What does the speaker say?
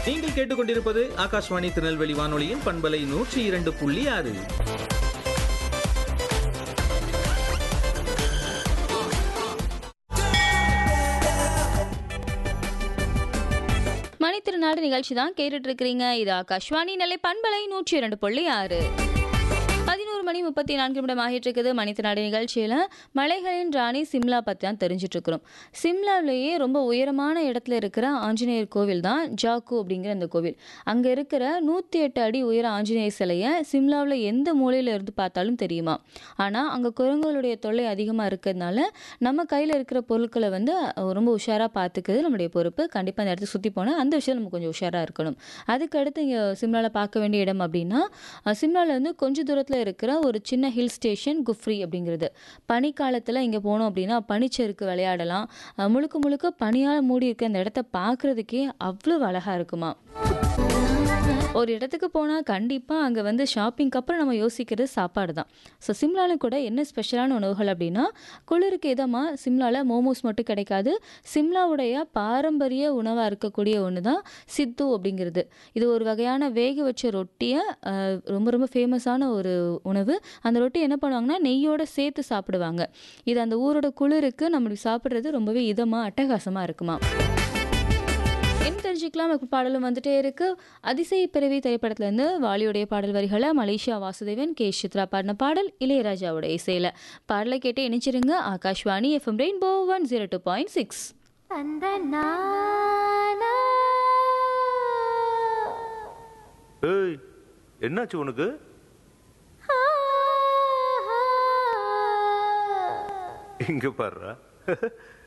நீங்கள் கேட்டுக்கொண்டிருப்பது ஆகாஷ்வாணி திருநெல்வேலி வானொலியின் பண்பலை நூற்றி இரண்டு புள்ளி ஆறு மணித்திருநாடு நிகழ்ச்சி தான் கேட்டுட்டு இருக்கிறீங்க இது ஆகாஷ்வாணி நிலை பண்பலை நூற்றி இரண்டு புள்ளி ஆறு பதினோரு மணி முப்பத்தி நான்கு நிமிடம் ஆகிட்டு இருக்குது மணித்திருநாடு நிகழ்ச்சியில் மலைகளின் ராணி சிம்லா பற்றி தான் தெரிஞ்சுட்டு இருக்கிறோம் சிம்லாவிலேயே ரொம்ப உயரமான இடத்துல இருக்கிற ஆஞ்சநேயர் கோவில் தான் ஜாக்கு அப்படிங்கிற அந்த கோவில் அங்கே இருக்கிற நூற்றி எட்டு அடி உயர ஆஞ்சநேயர் சிலையை சிம்லாவில் எந்த மூலையில் இருந்து பார்த்தாலும் தெரியுமா ஆனால் அங்கே குரங்குகளுடைய தொல்லை அதிகமாக இருக்கிறதுனால நம்ம கையில் இருக்கிற பொருட்களை வந்து அஹ், ரொம்ப உஷாராக பார்த்துக்கிறது நம்முடைய பொறுப்பு கண்டிப்பாக அந்த இடத்துக்கு சுற்றி போனால் அந்த விஷயம் நம்ம கொஞ்சம் உஷாராக இருக்கணும் அதுக்கு அடுத்து இங்கே சிம்லாவில் பார்க்க வேண்டிய இடம் அப்படின்னா அஹ், சிம்லாவில் வந்து கொஞ்ச தூரத்தில் இருக்கிற ஒரு சின்ன ஹில் ஸ்டேஷன் குஃப்ரி அப்படிங்கிறது பனிக்காலத்தில் இங்கே போனோம் அப்படின்னா பனிச்சறுக்கு விளையாடலாம் அஹ், முழுக்க முழுக்க பனியால் மூடி இருக்க அந்த இடத்த பார்க்குறதுக்கே அவ்வளோ அழகாக இருக்குமா ஒரு இடத்துக்கு போனால் கண்டிப்பாக அங்கே வந்து ஷாப்பிங்க்கு அப்புறம் நம்ம யோசிக்கிறது சாப்பாடு தான் ஸோ சிம்லாவில் கூட என்ன ஸ்பெஷலான உணவுகள் அப்படின்னா குளிருக்கு இதமாக சிம்லாவில் மோமோஸ் மட்டும் கிடைக்காது சிம்லாவுடைய பாரம்பரிய உணவாக இருக்கக்கூடிய ஒன்று தான் சித்து அப்படிங்கிறது இது ஒரு வகையான வேக வச்ச ரொட்டியை அஹ், ரொம்ப ரொம்ப ஃபேமஸான ஒரு உணவு அந்த ரொட்டி என்ன பண்ணுவாங்கன்னா நெய்யோட சேர்த்து சாப்பிடுவாங்க இது அந்த ஊரோட குளிருக்கு நம்ம சாப்பிட்றது ரொம்பவே இதமாக அட்டகாசமாக இருக்குமா என்ன தெரிஞ்சுக்கலாம் இப்ப பாடலும் வந்துட்டே இருக்கு அதிசய பிறவி திரைப்படத்துல இருந்து வாலியுடைய பாடல் வரிகளை மலேசியா வாசுதேவன் கே சித்ரா பாடின பாடல் இளையராஜாவோட இசையில பாடலை கேட்டு இணைச்சிருங்க Akashvani FM rainbow one zero two point six அந்த நானா ஏய் என்னாச்சு உனக்கு ஆ, ஆ, இங்க பாருடா